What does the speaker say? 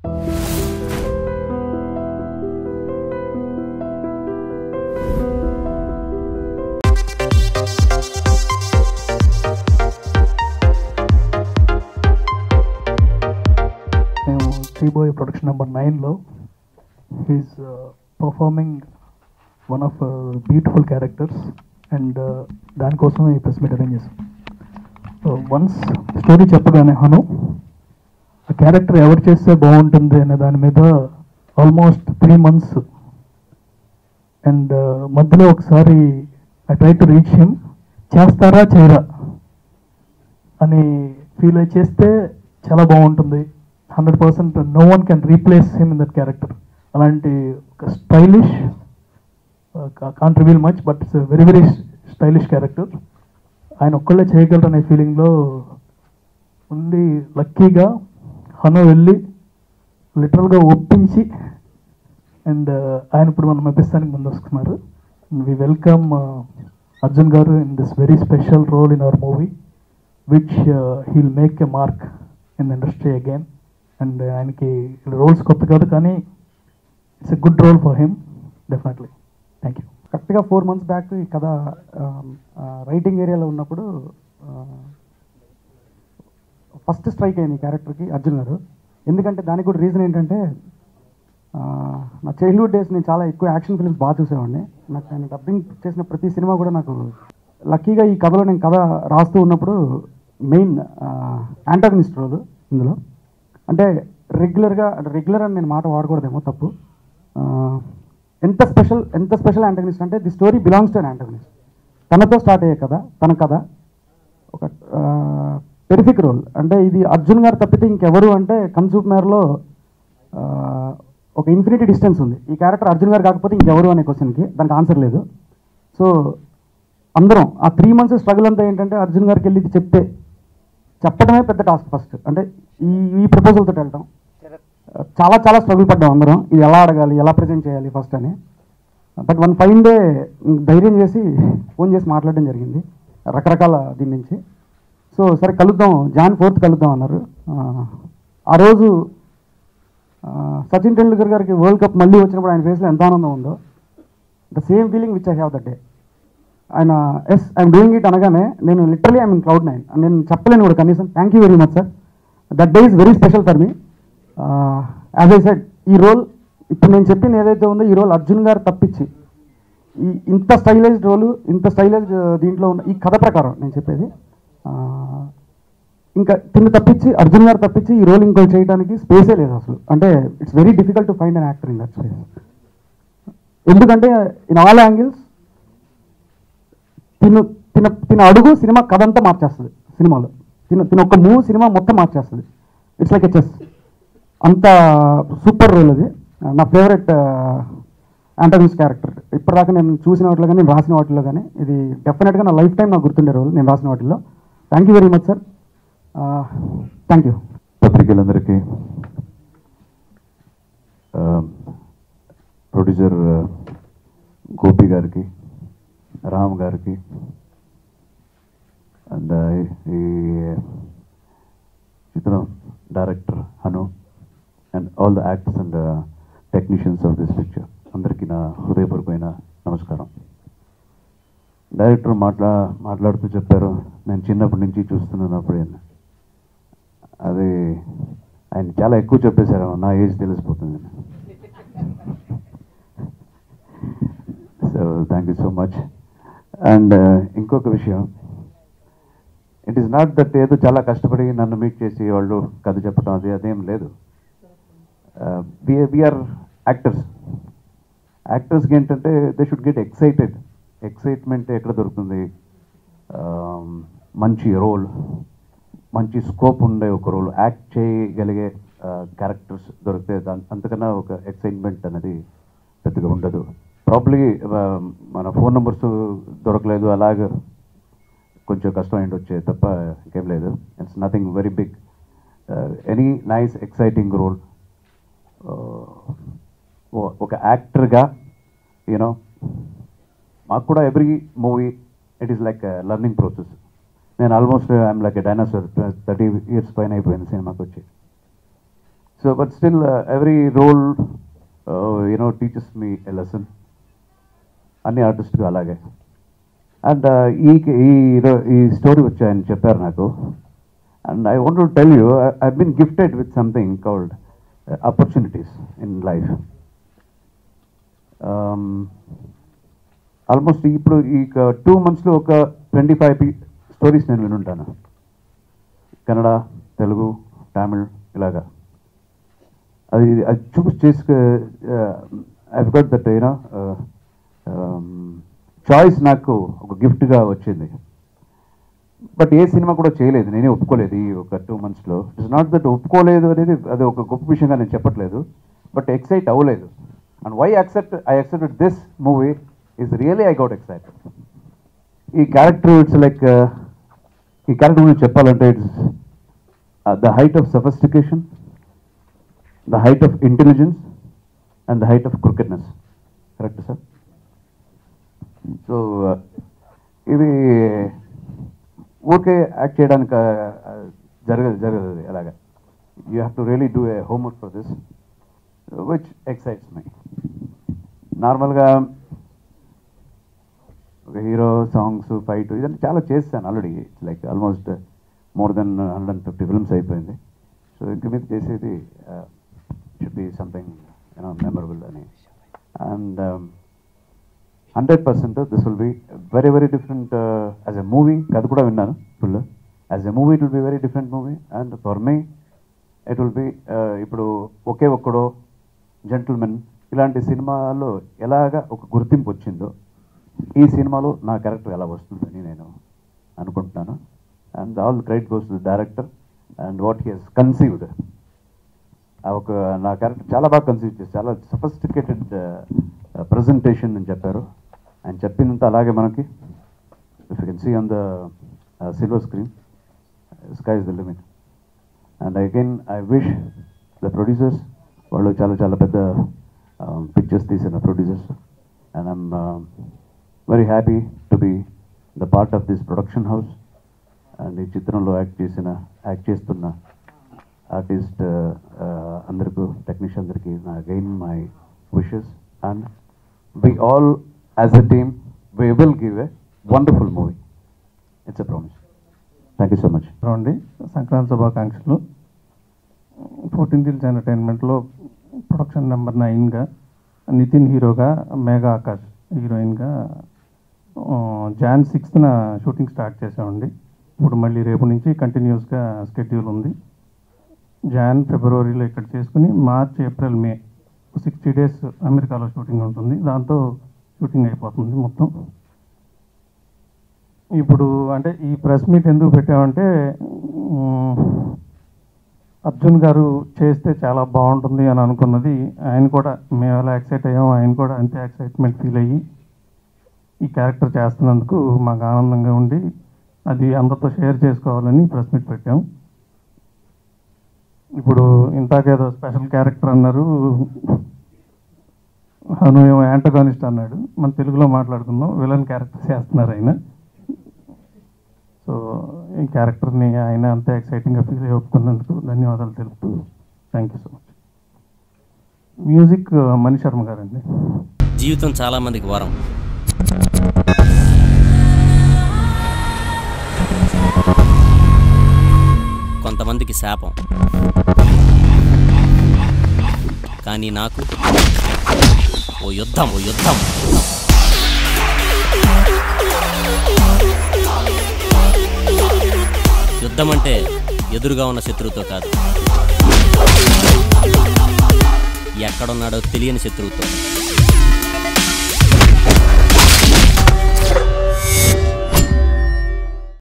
మేము శ్రీబోయ్ production number నైన్లో he's performing one of beautiful characters and దానికోసం ఈ ప్రెస్ మీట్ అరేంజ్ చేసాం వన్స్ స్టోరీ చెప్పగానే హను ఆ క్యారెక్టర్ ఎవరు చేస్తే బాగుంటుంది అనే దాని మీద ఆల్మోస్ట్ త్రీ మంత్స్ అండ్ మధ్యలో ఒకసారి I try to reach him చేస్తారా చేయరా అని ఫీల్ అయి చేస్తే చాలా బాగుంటుంది hundred percent no one can replace him in that character అలాంటి ఒక stylish can't reveal much but it's very very stylish character ఆయన ఒక్కళ్ళే చేయగలరు అనే ఫీలింగ్లో ఉండి లక్కీగా హను వెళ్ళి లిటరల్గా ఒప్పించి అండ్ ఆయన ఇప్పుడు మనం మెప్పిస్తానికి ముందు వస్తున్నారు వి welcome Arjun garu in this very special role in our movie which will make a mark in industry again and ఆయనకి రోల్స్ కొత్త కాదు కానీ it's a good role for him definitely thank you కరెక్ట్గా ఫోర్ మంత్స్ బ్యాక్ ఈ కథ writing ఏరియాలో ఉన్నప్పుడు first strike అయింది ఈ క్యారెక్టర్కి అర్జున్ గారు ఎందుకంటే దానికి కూడా రీజన్ ఏంటంటే ఆ, నా చైల్డ్హుడ్ డేస్ నేను చాలా ఎక్కువ యాక్షన్ ఫిల్మ్స్ బాగా చూసేవాడిని నాకు ఆయన డబ్బింగ్ చేసిన ప్రతి సినిమా కూడా నాకు లక్కీగా ఈ కథలో నేను కథ రాస్తూ ఉన్నప్పుడు మెయిన్ యాంటాగనిస్ట్ రోల్ ఇందులో అంటే రెగ్యులర్గా రెగ్యులర్ అని నేను మాట వాడకూడదేమో తప్పు ఆ, ఎంత స్పెషల్ ఎంత స్పెషల్ యాంటగనిస్ట్ అంటే the story belongs to an antagonist తనతో స్టార్ట్ అయ్యే కథ తన కథ ఒక పెరిఫిక్ రోల్ అంటే ఇది అర్జున్ గారు తప్పితే ఇంకెవరు అంటే కన్సూప్ మేరలో ఆ, ఒక ఇన్ఫినిటీ డిస్టెన్స్ ఉంది ఈ క్యారెక్టర్ అర్జున్ గారు కాకపోతే ఇంకెవరు అనే క్వశ్చన్కి దానికి ఆన్సర్ లేదు సో అందరం ఆ త్రీ మంత్స్ స్ట్రగుల్ అంతా ఏంటంటే అర్జున్ గారికి వెళ్ళి ఇది చెప్తే చెప్పడమే పెద్ద టాస్క్ ఫస్ట్ అంటే ఈ ఈ ప్రపోజల్తో వెళ్ళటం చాలా చాలా స్ట్రగుల్ పడ్డాం అందరం ఇది ఎలా అడగాలి ఎలా ప్రజెంట్ చేయాలి ఫస్ట్ అని బట్ వన్ ఫైన్ డే ధైర్యం చేసి ఫోన్ చేసి మాట్లాడడం జరిగింది రకరకాల దీని నుంచి సో సరే కలుద్దాం జాన్ ఫోర్త్ కలుద్దాం అన్నారు ఆ, ఆ రోజు ఆ, సచిన్ టెండూల్కర్ గారికి వరల్డ్ కప్ మళ్ళీ వచ్చినప్పుడు ఆయన ఫేస్లో ఎంత ఆనందం ఉందో the same feeling which I have that day ఆయన ఎస్ ఐఎమ్ డూయింగ్ ఇట్ అనగానే నేను literally I'm in cloud nine నేను చెప్పలేను కూడా కనీసం thank you very much sir that day is very special for me as I said ఈ role ఇప్పుడు నేను చెప్పింది ఏదైతే ఉందో ఈ రోల్ అర్జున్ గారు తప్పించి ఈ ఇంత స్టైలైజ్డ్ రోలు ఇంత స్టైలైజ్ దీంట్లో ఉన్న ఈ కథ ప్రకారం నేను చెప్పేది ఆ, ఇంకా తిని తప్పించి అర్జున్ గారు తప్పించి ఈ రోల్ ఇంకో చేయడానికి స్పేసే లేదు అసలు అంటే it's very difficult to find an actor in that space ఎందుకంటే ఇన్ ఆల్ యాంగిల్స్ తిను తిన తిన అడుగు సినిమా కథ అంతా మార్చేస్తుంది సినిమాలో తిన తిన ఒక మూవ్ సినిమా మొత్తం మార్చేస్తుంది ఇట్స్ లైక్ ఎ చెస్ అంత సూపర్ రోల్ అది నా ఫేవరెట్ యాంటగనిస్ట్ క్యారెక్టర్ ఇప్పటిదాకా నేను చూసిన వాటిలో కానీ నేను రాసిన వాటిలో కానీ ఇది డెఫినెట్గా నా లైఫ్ టైం నాకు గుర్తుండే రోల్ నేను రాసిన వాటిల్లో thank you very much sir thank you పత్రికలందరికీ ఆ, ప్రొడ్యూసర్ ఆ, గోపి గారికి రామ్ గారికి అండ్ ఈ చిత్రం director Hanu and all the actors and technicians of this picture అందరికీ నా హృదయపూర్వకమైన నమస్కారం డైరెక్టర్ మాట్లా మాట్లాడుతూ చెప్పారు నేను చిన్నప్పటి నుంచి చూస్తున్నాను అప్పుడే అది ఆయన చాలా ఎక్కువ చెప్పేశారు నా ఏజ్ తెలిసిపోతుంది so thank you so much and ఇంకొక విషయం ఇట్ ఈస్ నాట్ దట్ ఏదో చాలా కష్టపడి నన్ను మీట్ చేసి వాళ్ళు కథ చెప్పడం అది అదేం లేదు వీఆర్ యాక్టర్స్ యాక్టర్స్కి ఏంటంటే they should get excited excitement ఎక్కడ దొరుకుతుంది Um, మంచి రోల్ మంచి స్కోప్ ఉండే ఒక రోల్ యాక్ట్ చేయగలిగే క్యారెక్టర్స్ దొరికితే దాని అంతకన్నా ఒక ఎక్సైట్మెంట్ అనేది పెద్దగా ఉండదు ప్రాబ్లీ మన ఫోన్ నెంబర్స్ దొరకలేదు అలాగ కొంచెం కష్టం అయింది వచ్చే తప్ప ఇంకేం లేదు it's nothing very big any nice exciting role ఒక యాక్టర్గా యూనో మాకు కూడా every movie it is like learning process నేను almost I'm like dinosaur thirty years పైన అయిపోయింది సినిమాకి వచ్చి so but still every role you know teaches me a lesson అన్ని ఆర్టిస్ట్గా అలాగే అండ్ ఈ ఈ రో- ఈ స్టోరీ వచ్చి ఆయన చెప్పారు నాకు and I want to tell you I been gifted with something called opportunities in life almost ఇప్పుడు ఈ టూ మంత్స్లో ఒక ట్వంటీ ఫైవ్ స్టోరీస్ నేను వినుంటాను కన్నడ తెలుగు తమిళ్ ఇలాగా అది అది చూస్ చేసుకు I got that you know choice నాకు ఒక గిఫ్ట్గా వచ్చింది బట్ ఏ సినిమా కూడా చేయలేదు నేనే ఒప్పుకోలేదు ఈ ఒక టూ మంత్స్లో ఇట్స్ నాట్ దట్ ఒప్పుకోలేదు అనేది అది ఒక గొప్ప విషయంగా నేను చెప్పట్లేదు బట్ ఎక్సైట్ అవ్వలేదు and why accept I accepted this movie is really I got excited ఈ క్యారెక్టర్ ఇట్స్ లైక్ ఈ క్యారెక్టర్ గురించి చెప్పాలంటే it's the height of sophistication the height of intelligence and the height of crookedness correct sir so ఇది ఊరికే act చేయడానికి uh, జరగదు జరగదు అది అలాగా you have to really do a homework for this which excites my నార్మల్గా ఒక hero songs fight ఇదంతా చాలా చేస్తాను already like almost more than hundred and fifty films అయిపోయింది సో ఇంక మీద చేసేది should be something you know memorable అని and hundred percent this will be very very different as a movie కథ కూడా విన్నాను full as a movie it will be very different movie and for me it will be ఇప్పుడు ఒకే ఒక్కడో gentlemen ఇలాంటి సినిమాలో ఎలాగ ఒక గుర్తింపు వచ్చిందో ఈ సినిమాలో నా క్యారెక్టర్ ఎలా వస్తుందని నేను అనుకుంటున్నాను and all credit goes to director and what he he's conceived ఆ ఒక నా క్యారెక్టర్ చాలా బాగా కన్సీవ్ చేసి చాలా సఫిస్టికేటెడ్ ప్రజెంటేషన్ అని చెప్పారు ఆయన చెప్పిందంత అలాగే మనకి if you can see on the silver screen sky is the limit and again I wish the producers వాళ్ళు చాలా చాలా పెద్ద పిక్చర్స్ తీసిన producers and I'm very happy to be the part of this production house and ఈ చిత్రంలో act చేసిన act చేస్తున్న artist అందరికీ టెక్నీషియన్ అందరికీ నా again my wishes and we all as a team we will give a wonderful movie it's a promise thank you so much అండి సంక్రాంతి శుభాకాంక్షలు fourteen దిల్స్ ఎంటర్టైన్మెంట్లో ప్రొడక్షన్ నెంబర్ నైన్గా నితిన్ హీరోగా మేఘా ఆకాష్ హీరోయిన్గా ఆ, జాన్ సిక్స్త్న షూటింగ్ స్టార్ట్ చేసామండి ఇప్పుడు మళ్ళీ రేపు నుంచి కంటిన్యూస్గా స్కెడ్యూల్ ఉంది జాన్ ఫిబ్రవరిలో ఇక్కడ చేసుకుని March April May sixty days అమెరికాలో షూటింగ్ ఉంటుంది దాంతో షూటింగ్ అయిపోతుంది మొత్తం ఇప్పుడు అంటే ఈ ప్రెస్ మీట్ ఎందుకు పెట్టామంటే ఉమ్, అర్జున్ గారు చేస్తే చాలా బాగుంటుంది అని అనుకున్నది ఆయన కూడా మేము ఎలా ఎక్సైట్ అయ్యామో ఆయన కూడా అంతే ఎక్సైట్మెంట్ ఫీల్ అయ్యి ఈ క్యారెక్టర్ చేస్తున్నందుకు మాకు ఆనందంగా ఉండి అది అందరితో షేర్ చేసుకోవాలని ప్రెస్ మీట్ పెట్టాం ఇప్పుడు ఇంతాకేదో స్పెషల్ క్యారెక్టర్ అన్నారు అను ఏమో యాంటగానిస్ట్ అన్నాడు మన తెలుగులో మాట్లాడుకుందాం విలన్ క్యారెక్టర్ చేస్తున్నారు ఆయన సో ఈ క్యారెక్టర్ని ఆయన అంత ఎక్సైటింగ్గా ఫీల్ అయ్యి ఒప్పుకున్నందుకు ధన్యవాదాలు తెలుపుతూ thank you so much music Mani Sharma గారండి జీవితం చాలా మందికి వరం కొంతమందికి శాపం కానీ నాకు ఓ యుద్ధం ఓ యుద్ధం యుద్ధం అంటే ఎదురుగా ఉన్న శత్రువుతో కాదు ఎక్కడున్నాడో తెలియని శత్రువుతో